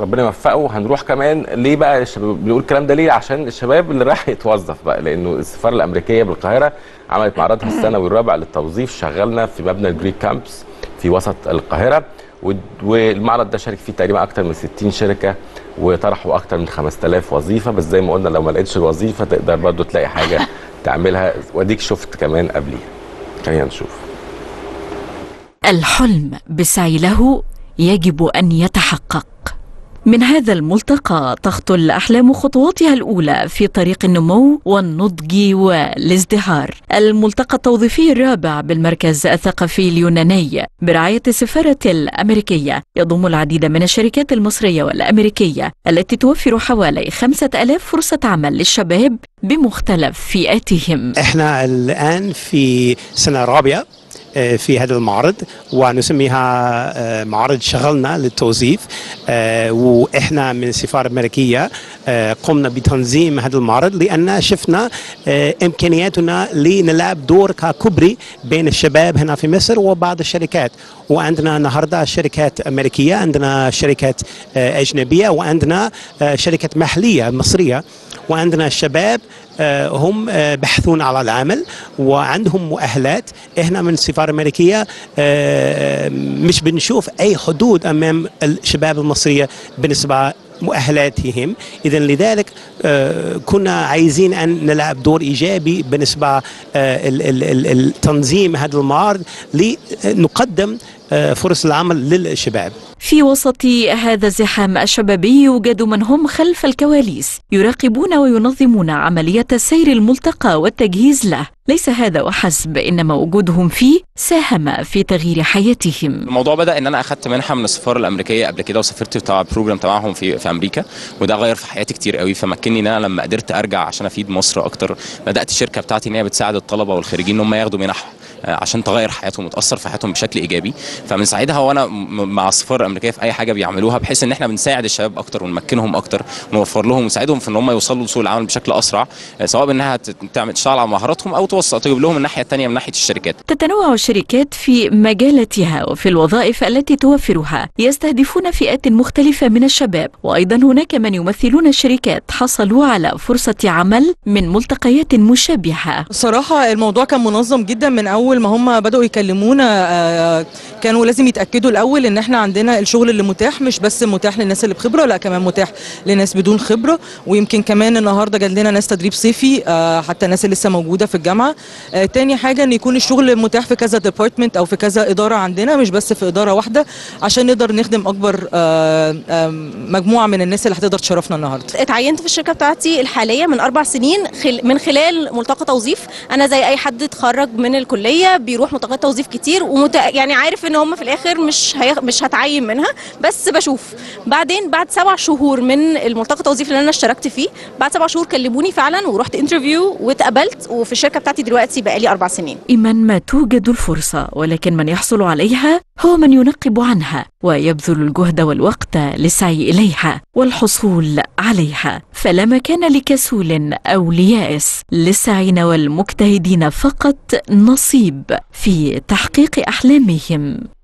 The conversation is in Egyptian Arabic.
ربنا يوفقه هنروح كمان ليه بقى الشباب بنقول الكلام ده ليه عشان الشباب اللي راح يتوظف بقى لانه السفاره الامريكيه بالقاهره عملت معرضها السنوي الرابع للتوظيف شغلنا في مبنى الجريك كامبس في وسط القاهره ود- والمعرض ده شارك فيه تقريبا اكتر من 60 شركه وطرحوا اكتر من 5000 وظيفه بس زي ما قلنا لو ما لقيتش الوظيفه تقدر برضو تلاقي حاجه تعملها واديك شفت كمان قبليها خلينا نشوف الحلم بالسعي له يجب ان يتحقق من هذا الملتقى تخطو الاحلام خطواتها الاولى في طريق النمو والنضج والازدهار. الملتقى التوظيفي الرابع بالمركز الثقافي اليوناني برعايه السفاره الامريكيه يضم العديد من الشركات المصريه والامريكيه التي توفر حوالي خمسة ألاف فرصه عمل للشباب بمختلف فئاتهم. احنا الان في سنه رابعه آه، في هذا المعرض ونسميها آه، معرض شغلنا للتوظيف آه، واحنا من السفاره الامريكيه آه، قمنا بتنظيم هذا المعرض لان شفنا آه، امكانياتنا لنلعب دور ككبري بين الشباب هنا في مصر وبعض الشركات وعندنا النهارده شركات امريكيه عندنا شركات آه، اجنبيه وعندنا آه، شركات محليه مصريه وعندنا الشباب آه، هم آه، بحثون على العمل وعندهم مؤهلات احنا من السفاره الامريكيه آه، مش بنشوف اي حدود امام الشباب المصريه بالنسبه مؤهلاتهم اذا لذلك آه، كنا عايزين ان نلعب دور ايجابي بالنسبه آه، ال- ال- ال- التنظيم هذا المعارض لنقدم آه، فرص العمل للشباب في وسط هذا الزحام الشبابي يوجد من هم خلف الكواليس يراقبون وينظمون عملية سير الملتقى والتجهيز له ليس هذا وحسب إنما وجودهم فيه ساهم في تغيير حياتهم الموضوع بدا ان انا اخدت منحه من السفاره الامريكيه قبل كده وسافرت تبع بروجرام تبعهم في في امريكا وده غير في حياتي كتير قوي فمكنني ان انا لما قدرت ارجع عشان افيد مصر اكتر بدات الشركه بتاعتي ان هي بتساعد الطلبه والخريجين ان هم ياخدوا منح آه، عشان تغير حياتهم وتاثر في حياتهم بشكل ايجابي فمن ساعتها وانا م- مع السفاره الامريكيه في اي حاجه بيعملوها بحيث ان احنا بنساعد الشباب اكتر ونمكنهم اكتر ونوفر لهم ونساعدهم في ان هم يوصلوا لسوق العمل بشكل اسرع آه، سواء بانها ت- تعمل تشتغل على مهاراتهم او توصل تجيب لهم الناحيه الثانيه من ناحيه الشركات تتنوع الشركات في مجالاتها وفي الوظائف التي توفرها يستهدفون فئات مختلفة من الشباب وأيضا هناك من يمثلون الشركات حصلوا على فرصة عمل من ملتقيات مشابهة الصراحة الموضوع كان منظم جدا من أول ما هم بدأوا يكلمونا آه، كانوا لازم يتأكدوا الأول إن إحنا عندنا الشغل اللي متاح مش بس متاح للناس اللي بخبرة لا كمان متاح لناس بدون خبرة ويمكن كمان النهاردة جات لنا ناس تدريب صيفي آه، حتى ناس اللي لسه موجودة في الجامعة آه، تاني حاجة إن يكون الشغل متاح في كذا ديبارتمنت أو في كذا إدارة عندنا مش بس في إدارة واحدة عشان نقدر نخدم أكبر آه، آه، مجموعة من الناس اللي هتقدر تشرفنا النهاردة اتعينت في الشركه بتاعتي الحاليه من اربع سنين خل... من خلال ملتقى توظيف انا زي اي حد اتخرج من الكليه بيروح ملتقيات توظيف كتير ومت... يعني عارف ان هم في الاخر مش هي... مش هتعين منها بس بشوف بعدين بعد سبع شهور من الملتقى التوظيف اللي انا اشتركت فيه بعد سبع شهور كلموني فعلا ورحت انترفيو واتقبلت وفي الشركه بتاعتي دلوقتي بقالي اربع سنين إما ما توجد الفرصة ولكن من يحصل عليها هو من ينقب عنها ويبذل الجهد والوقت للسعي إليها والحصول عليها فلا مكان لكسول أو ليائس للساعين والمجتهدين فقط نصيب في تحقيق أحلامهم